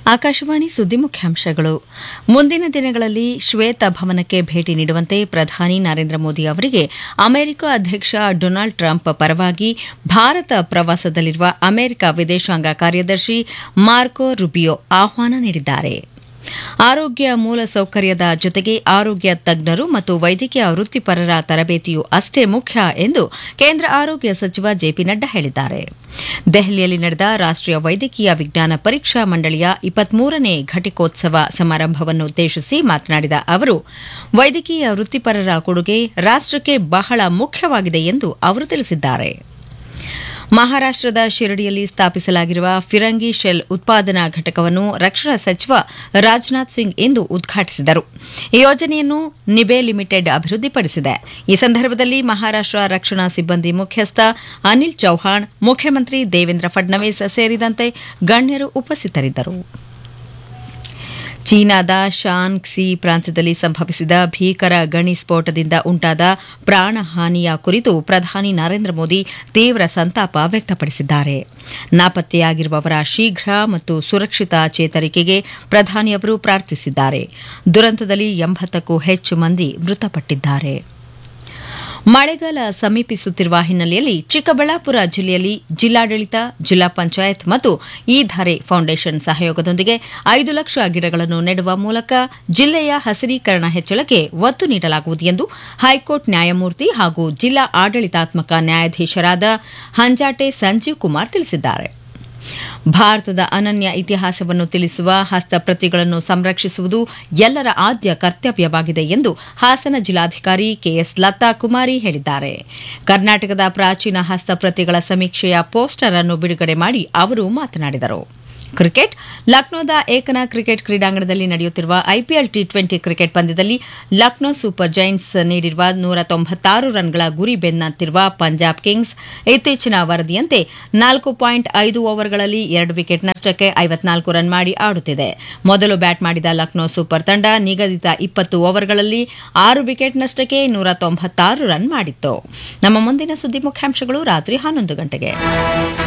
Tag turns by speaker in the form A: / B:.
A: ಆಕಾಶವಾಣಿ ಸುದ್ದಿ ಮುಖ್ಯಾಂಶಗಳು ಮುಂದಿನ ದಿನಗಳಲ್ಲಿ ಶ್ವೇತ ಭವನಕ್ಕೆ ಭೇಟಿ ನೀಡುವಂತೆ ಪ್ರಧಾನಿ ನರೇಂದ್ರ ಮೋದಿ ಅವರಿಗೆ ಅಮೆರಿಕ ಅಧ್ಯಕ್ಷ ಡೊನಾಲ್ಡ್ ಟ್ರಂಪ್ ಪರವಾಗಿ ಭಾರತ ಪ್ರವಾಸದಲ್ಲಿರುವ ಅಮೆರಿಕ ವಿದೇಶಾಂಗ ಕಾರ್ಯದರ್ಶಿ ಮಾರ್ಕೊ ರುಬಿಯೋ ಆಹ್ವಾನ ನೀಡಿದ್ದಾರೆ ಆರೋಗ್ಯ ಮೂಲಸೌಕರ್ಯದ ಜೊತೆಗೆ ಆರೋಗ್ಯ ತಜ್ಞರು ಮತ್ತು ವೈದ್ಯಕೀಯ ವೃತ್ತಿಪರರ ತರಬೇತಿಯು ಅಷ್ಟೇ ಮುಖ್ಯ ಎಂದು ಕೇಂದ್ರ ಆರೋಗ್ಯ ಸಚಿವ ಜೆಪಿ ನಡ್ಡಾ ಹೇಳಿದ್ದಾರೆ ದೆಹಲಿಯಲ್ಲಿ ನಡೆದ ರಾಷ್ಟೀಯ ವೈದ್ಯಕೀಯ ವಿಜ್ಞಾನ ಪರೀಕ್ಷಾ ಮಂಡಳಿಯ ಇಪ್ಪತ್ಮೂರನೇ ಘಟಿಕೋತ್ಸವ ಸಮಾರಂಭವನ್ನುದ್ದೇಶಿಸಿ ಮಾತನಾಡಿದ ಅವರು ವೈದ್ಯಕೀಯ ವೃತ್ತಿಪರರ ಕೊಡುಗೆ ರಾಷ್ಟಕ್ಕೆ ಬಹಳ ಮುಖ್ಯವಾಗಿದೆ ಎಂದು ಅವರು ತಿಳಿಸಿದ್ದಾರೆ ಮಹಾರಾಷ್ಟದ ಶಿರಡಿಯಲ್ಲಿ ಸ್ಥಾಪಿಸಲಾಗಿರುವ ಫಿರಂಗಿ ಶೆಲ್ ಉತ್ಪಾದನಾ ಘಟಕವನ್ನು ರಕ್ಷಣಾ ಸಚಿವ ರಾಜನಾಥ್ ಸಿಂಗ್ ಇಂದು ಉದ್ಘಾಟಿಸಿದರು ಈ ಯೋಜನೆಯನ್ನು ನಿಬೆ ಲಿಮಿಟೆಡ್ ಅಭಿವೃದ್ಧಿಪಡಿಸಿದೆ ಈ ಸಂದರ್ಭದಲ್ಲಿ ಮಹಾರಾಷ್ಟ ರಕ್ಷಣಾ ಸಿಬ್ಬಂದಿ ಮುಖ್ಯಸ್ಥ ಅನಿಲ್ ಚೌಹಾಣ್ ಮುಖ್ಯಮಂತ್ರಿ ದೇವೇಂದ್ರ ಫಡ್ನವೀಸ್ ಸೇರಿದಂತೆ ಗಣ್ಯರು ಉಪಸ್ಥಿತರಿದ್ದರು ಚೀನಾದ ಶಾನ್ ಕ್ಸಿ ಪ್ರಾಂತ್ಯದಲ್ಲಿ ಸಂಭವಿಸಿದ ಭೀಕರ ಗಣಿ ಸ್ಫೋಟದಿಂದ ಉಂಟಾದ ಪ್ರಾಣಹಾನಿಯ ಕುರಿತು ಪ್ರಧಾನಿ ನರೇಂದ್ರ ಮೋದಿ ತೀವ್ರ ಸಂತಾಪ ವ್ಯಕ್ತಪಡಿಸಿದ್ದಾರೆ ನಾಪತ್ತೆಯಾಗಿರುವವರ ಶೀಘ್ರ ಮತ್ತು ಸುರಕ್ಷಿತ ಚೇತರಿಕೆಗೆ ಪ್ರಧಾನಿಯವರು ಪ್ರಾರ್ಥಿಸಿದ್ದಾರೆ ದುರಂತದಲ್ಲಿ ಎಂಬತ್ತಕ್ಕೂ ಹೆಚ್ಚು ಮಂದಿ ಮೃತಪಟ್ಟಿದ್ದಾರೆ ಮಳೆಗಾಲ ಸಮೀಪಿಸುತ್ತಿರುವ ಹಿನ್ನೆಲೆಯಲ್ಲಿ ಚಿಕ್ಕಬಳ್ಳಾಪುರ ಜಿಲ್ಲೆಯಲ್ಲಿ ಜಿಲ್ಲಾಡಳಿತ ಜಿಲ್ಲಾ ಪಂಚಾಯತ್ ಮತ್ತು ಈ ಧಾರೆ ಫೌಂಡೇಶನ್ ಸಹಯೋಗದೊಂದಿಗೆ ಐದು ಲಕ್ಷ ಗಿಡಗಳನ್ನು ನೆಡುವ ಮೂಲಕ ಜಿಲ್ಲೆಯ ಹಸಿರೀಕರಣ ಹೆಚ್ಚಳಕ್ಕೆ ಒತ್ತು ನೀಡಲಾಗುವುದು ಎಂದು ಹೈಕೋರ್ಟ್ ನ್ಯಾಯಮೂರ್ತಿ ಹಾಗೂ ಜಿಲ್ಲಾ ಆಡಳಿತಾತ್ಮಕ ನ್ಯಾಯಾಧೀಶರಾದ ಹಂಜಾಟೆ ಸಂಜೀವ್ ಕುಮಾರ್ ತಿಳಿಸಿದ್ದಾರೆ ಭಾರತದ ಅನನ್ಯ ಇತಿಹಾಸವನ್ನು ತಿಳಿಸುವ ಹಸ್ತಪ್ರತಿಗಳನ್ನು ಸಂರಕ್ಷಿಸುವುದು ಎಲ್ಲರ ಆದ್ಯ ಕರ್ತವ್ಯವಾಗಿದೆ ಎಂದು ಹಾಸನ ಜಿಲ್ಲಾಧಿಕಾರಿ ಕೆಎಸ್ ಲತಾ ಕುಮಾರಿ ಹೇಳಿದ್ದಾರೆ ಕರ್ನಾಟಕದ ಪ್ರಾಚೀನ ಹಸ್ತಪ್ರತಿಗಳ ಸಮೀಕ್ಷೆಯ ಪೋಸ್ಟರ್ ಅನ್ನು ಬಿಡುಗಡೆ ಮಾಡಿ ಅವರು ಮಾತನಾಡಿದರು ಕ್ರಿಕೆಟ್ ಲಕ್ನೋದ ಏಕನಾ ಕ್ರಿಕೆಟ್ ಕ್ರೀಡಾಂಗಣದಲ್ಲಿ ನಡೆಯುತ್ತಿರುವ ಐಪಿಎಲ್ ಟಿ ಟ್ವೆಂಟಿ ಕ್ರಿಕೆಟ್ ಪಂದ್ಯದಲ್ಲಿ ಲಕ್ನೋ ಸೂಪರ್ ಜೈಂಟ್ಸ್ ನೀಡಿರುವ ನೂರ ತೊಂಬತ್ತಾರು ರನ್ಗಳ ಗುರಿ ಬೆನ್ನತ್ತಿರುವ ಪಂಜಾಬ್ ಕಿಂಗ್ಸ್ ಇತ್ತೀಚಿನ ವರದಿಯಂತೆ ನಾಲ್ಕು ಪಾಯಿಂಟ್ ಐದು ಓವರ್ಗಳಲ್ಲಿ ಎರಡು ವಿಕೆಟ್ ನಷ್ಟಕ್ಕೆ ಐವತ್ನಾಲ್ಕು ರನ್ ಮಾಡಿ ಆಡುತ್ತಿದೆ ಮೊದಲು ಬ್ಯಾಟ್ ಮಾಡಿದ ಲಕ್ನೋ ಸೂಪರ್ ತಂಡ ನಿಗದಿತ ಇಪ್ಪತ್ತು ಓವರ್ಗಳಲ್ಲಿ ಆರು ವಿಕೆಟ್ ನಷ್ಟಕ್ಕೆ ನೂರ ತೊಂಬತ್ತಾರು ರನ್ ಮಾಡಿತ್ತು ನಮ್ಮ ಮುಂದಿನ ಸುದ್ದಿ ಮುಖ್ಯಾಂಶಗಳು ರಾತ್ರಿ ಹನ್ನೊಂದು ಗಂಟೆಗೆ